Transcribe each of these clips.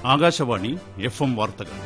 Akashvani F M വാർത്തകൾ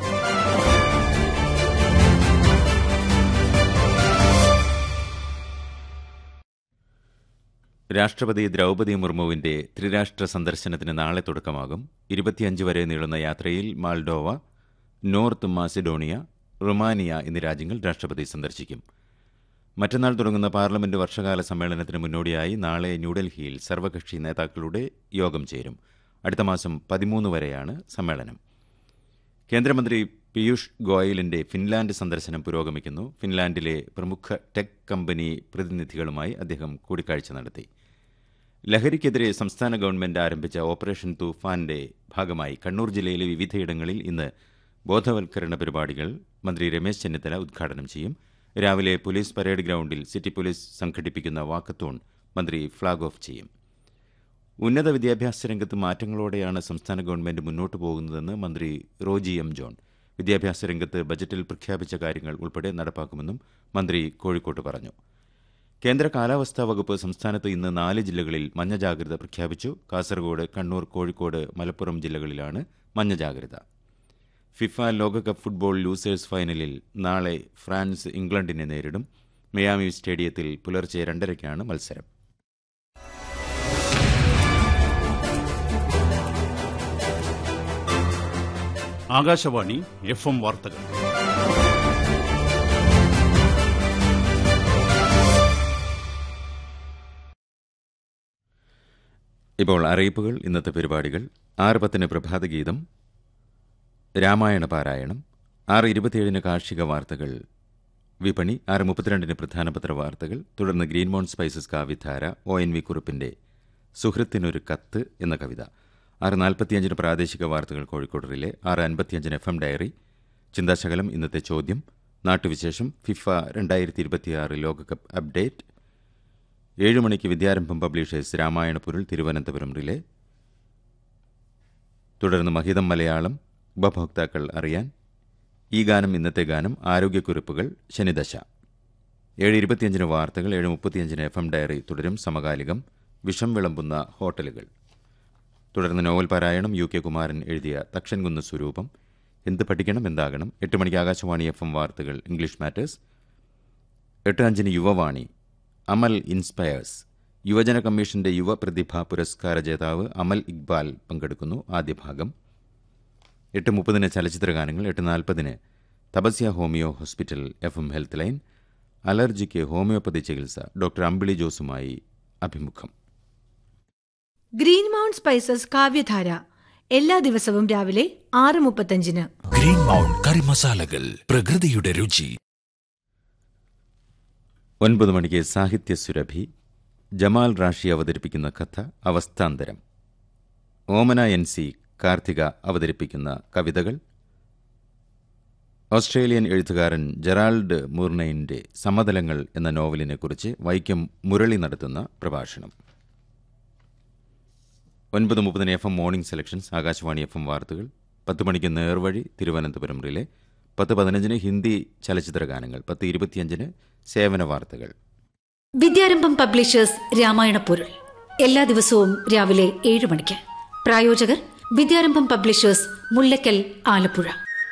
രാഷ്ട്രപതി ദ്രൗപദി മുർമുവിന്റെ ത്രിരാഷ്ട്ര സന്ദർശനത്തിന് നാളെ തുടക്കമാകും ഇരുപത്തിയഞ്ച് വരെ നീളുന്ന യാത്രയിൽ മാൾഡോവ നോർത്ത് മാസിഡോണിയ റുമാനിയ എന്നീ രാജ്യങ്ങൾ രാഷ്ട്രപതി സന്ദർശിക്കും മറ്റന്നാൾ തുടങ്ങുന്ന പാർലമെന്റ് വർഷകാല സമ്മേളനത്തിന് മുന്നോടിയായി നാളെ ന്യൂഡൽഹിയിൽ സർവകക്ഷി നേതാക്കളുടെ യോഗം ചേരും അടുത്ത മാസം പതിമൂന്ന് വരെയാണ് സമ്മേളനം കേന്ദ്രമന്ത്രി പീയൂഷ് ഗോയലിന്റെ ഫിൻലാൻഡ് സന്ദർശനം പുരോഗമിക്കുന്നു ഫിൻലാൻഡിലെ പ്രമുഖ ടെക് കമ്പനി പ്രതിനിധികളുമായി അദ്ദേഹം കൂടിക്കാഴ്ച നടത്തി ലഹരിക്കെതിരെ സംസ്ഥാന ഗവൺമെന്റ് ആരംഭിച്ച ഓപ്പറേഷൻ തൂഫാന്റെ ഭാഗമായി കണ്ണൂർ ജില്ലയിലെ വിവിധയിടങ്ങളിൽ ഇന്ന് ബോധവൽക്കരണ പരിപാടികൾ മന്ത്രി രമേശ് ചെന്നിത്തല ഉദ്ഘാടനം ചെയ്യും രാവിലെ പോലീസ് പരേഡ് ഗ്രൗണ്ടിൽ സിറ്റി പോലീസ് സംഘടിപ്പിക്കുന്ന വാക്കത്തോൺ മന്ത്രി ഫ്ളാഗ് ഓഫ് ചെയ്യും ഉന്നത വിദ്യാഭ്യാസ രംഗത്ത് മാറ്റങ്ങളോടെയാണ് സംസ്ഥാന ഗവൺമെന്റ് മുന്നോട്ട് പോകുന്നതെന്ന് മന്ത്രി റോജി എം ജോൺ വിദ്യാഭ്യാസ രംഗത്ത് ബജറ്റിൽ പ്രഖ്യാപിച്ച കാര്യങ്ങൾ ഉൾപ്പെടെ നടപ്പാക്കുമെന്നും മന്ത്രി കോഴിക്കോട്ട് പറഞ്ഞു കേന്ദ്ര കാലാവസ്ഥാ വകുപ്പ് സംസ്ഥാനത്ത് ഇന്ന് നാല് ജില്ലകളിൽ മഞ്ഞ ജാഗ്രത പ്രഖ്യാപിച്ചു കാസർഗോഡ് കണ്ണൂർ കോഴിക്കോട് മലപ്പുറം ജില്ലകളിലാണ് മഞ്ഞ ജാഗ്രത ഫിഫ ലോകകപ്പ് ഫുട്ബോൾ ലൂസേഴ്സ് ഫൈനലിൽ നാളെ ഫ്രാൻസ് ഇംഗ്ലണ്ടിനെ നേരിടും മിയാമി സ്റ്റേഡിയത്തിൽ പുലർച്ചെ രണ്ടരയ്ക്കാണ് മത്സരം ആകാശവാണി എഫ് എം വാർത്തകൾ ഇപ്പോൾ അറിയിപ്പുകൾ ഇന്നത്തെ പരിപാടികൾ ആറ് പത്തിന് പ്രഭാതഗീതം രാമായണ പാരായണം ആറ് ഇരുപത്തിയേഴിന് കാർഷിക വാർത്തകൾ വിപണി ആറ് മുപ്പത്തിരണ്ടിന് പ്രധാനപത്ര വാർത്തകൾ തുടർന്ന് ഗ്രീൻമോൺ സ്പൈസസ് കാവിധാര ഒ എൻ വി കുറുപ്പിന്റെ സുഹൃത്തിനൊരു കത്ത് എന്ന കവിത ആറ് നാൽപ്പത്തിയഞ്ചിന് പ്രാദേശിക വാർത്തകൾ കോഴിക്കോട് റിലെ ആറ് അൻപത്തിയഞ്ചിന് എഫ് എം ഡയറി ചിന്താശകലം ഇന്നത്തെ ചോദ്യം നാട്ടുവിശേഷം ഫിഫ രണ്ടായിരത്തി ഇരുപത്തിയാറ് ലോകകപ്പ് അപ്ഡേറ്റ് ഏഴ് മണിക്ക് വിദ്യാരംഭം പബ്ലിഷേഴ്സ് രാമായണ പൊരുൾ തിരുവനന്തപുരം റിലേ തുടർന്ന് മഹിതം മലയാളം ഉപഭോക്താക്കൾ അറിയാൻ ഈ ഗാനം ഇന്നത്തെ ഗാനം ആരോഗ്യക്കുറിപ്പുകൾ ശനിദശ ഏഴ് ഇരുപത്തിയഞ്ചിന് വാർത്തകൾ ഏഴ് മുപ്പത്തിയഞ്ചിന് എഫ് എം ഡയറി തുടരും സമകാലികം വിഷം വിളമ്പുന്ന ഹോട്ടലുകൾ തുടർന്ന് നോവൽ പാരായണം യു കെ കുമാരൻ എഴുതിയ തക്ഷൻകുന്ന് സ്വരൂപം എന്ത് പഠിക്കണം എന്താകണം എട്ട് മണിക്ക് ആകാശവാണി എഫ് എം വാർത്തകൾ ഇംഗ്ലീഷ് മാറ്റേഴ്സ് എട്ട് അഞ്ചിന് യുവവാണി അമൽ ഇൻസ്പയേഴ്സ് യുവജന കമ്മീഷന്റെ യുവ പ്രതിഭ പുരസ്കാര ജേതാവ് അമൽ ഇക്ബാൽ പങ്കെടുക്കുന്നു ആദ്യ ഭാഗം എട്ട് മുപ്പതിന് ചലച്ചിത്ര ഗാനങ്ങൾ എട്ട് നാൽപ്പതിന് Tapasya homeo hospital F M health line അലർജിക്ക് ഹോമിയോപ്പതി ചികിത്സ ഡോക്ടർ അമ്പിളി ജോസുമായി അഭിമുഖം ഗ്രീൻ മൗണ്ട് സ്പൈസസ് കാവ്യധാര എല്ലാ ദിവസവും രാവിലെ ആറ് മുപ്പത്തഞ്ചിന് ഗ്രീൻ മൗണ്ട് കറി മസാലകൾ പ്രകൃതിയുടെ രുചി ഒൻപത് മണിക്ക് സാഹിത്യ സുരഭി ജമാൽ റാഷി അവതരിപ്പിക്കുന്ന കഥ അവസ്ഥാന്തരം ഓമന എൻ സി കാർത്തിക അവതരിപ്പിക്കുന്ന കവിതകൾ ഓസ്ട്രേലിയൻ എഴുത്തുകാരൻ ജെറാൾഡ് മൂർണയിന്റെ സമതലങ്ങൾ എന്ന നോവലിനെക്കുറിച്ച് വൈക്കം മുരളി നടത്തുന്ന പ്രഭാഷണം ഒൻപത് മുപ്പതിന് F M morning selections Akashvani F M വാർത്തകൾ പത്ത് മണിക്ക് നേർവഴി തിരുവനന്തപുരം റിലെ പത്ത് പതിനഞ്ചിന് ഹിന്ദി ചലച്ചിത്ര ഗാനങ്ങൾ പത്ത് ഇരുപത്തിയഞ്ചിന് സേവന വാർത്തകൾ വിദ്യാരംഭം പബ്ലിഷേഴ്സ് രാമായണ പൊരുൾ എല്ലാ ദിവസവും രാവിലെ ഏഴ് മണിക്ക് പ്രായോജകർ വിദ്യാരംഭം പബ്ലിഷേഴ്സ് മുല്ലക്കൽ ആലപ്പുഴ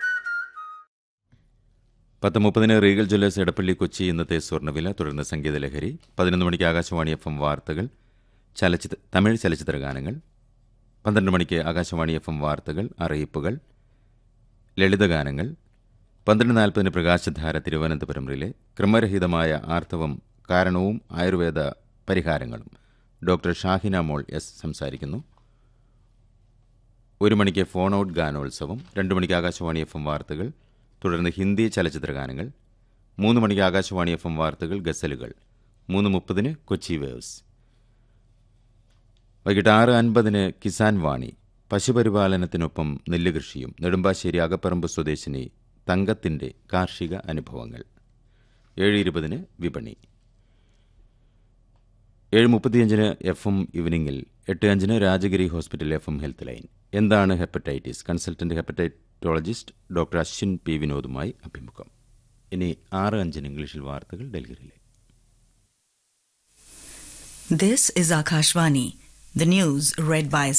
പത്ത് മുപ്പതിന് റീഗൽ ജ്വല്ലേഴ്സ് എടപ്പള്ളി കൊച്ചി ഇന്നത്തെ സ്വർണ്ണവില തുടർന്ന് സംഗീതലഹരി പതിനൊന്ന് മണിക്ക് ആകാശവാണി എഫ് എം വാർത്തകൾ ചലച്ചിത്ര തമിഴ് ചലച്ചിത്ര ഗാനങ്ങൾ പന്ത്രണ്ട് മണിക്ക് ആകാശവാണി എഫ് എം വാർത്തകൾ അറിയിപ്പുകൾ ലളിതഗാനങ്ങൾ പന്ത്രണ്ട് നാൽപ്പതിന് പ്രകാശധാര തിരുവനന്തപുരം റിലെ ക്രമരഹിതമായ ആർത്തവം കാരണവും ആയുർവേദ പരിഹാരങ്ങളും ഡോക്ടർ ഷാഹിന മോൾ എസ് സംസാരിക്കുന്നു ഒരു മണിക്ക് ഫോൺ ഔട്ട് ഗാനോത്സവം രണ്ട് മണിക്ക് ആകാശവാണി എഫ് എം വാർത്തകൾ തുടർന്ന് ഹിന്ദി ചലച്ചിത്ര ഗാനങ്ങൾ മൂന്ന് മണിക്ക് ആകാശവാണി എഫ് എം വാർത്തകൾ ഗസലുകൾ മൂന്ന് മുപ്പതിന് കൊച്ചി വേവ്സ് വൈകിട്ട് ആറ് അൻപതിന് കിസാൻ വാണി പശുപരിപാലനത്തിനൊപ്പം നെല്ല് കൃഷിയും നെടുമ്പാശ്ശേരി അകപ്പറമ്പ് സ്വദേശിനി തങ്കത്തിന്റെ കാർഷിക അനുഭവങ്ങൾ ഏഴ് ഇരുപതിന് വിപണി ഏഴ് മുപ്പത്തിയഞ്ചിന് എഫ് എം ഈവനിങ്ങിൽ എട്ട് അഞ്ചിന് Rajagiri hospital F M health line എന്താണ് hepatitis consultant hepatologist doctor Ashwin P വിനോദുമായി അഭിമുഖം ഇനി ആറ് അഞ്ചിന് ഇംഗ്ലീഷിൽ വാർത്തകൾ ഡൽഹിയിലെ This is Akashvani. The news read by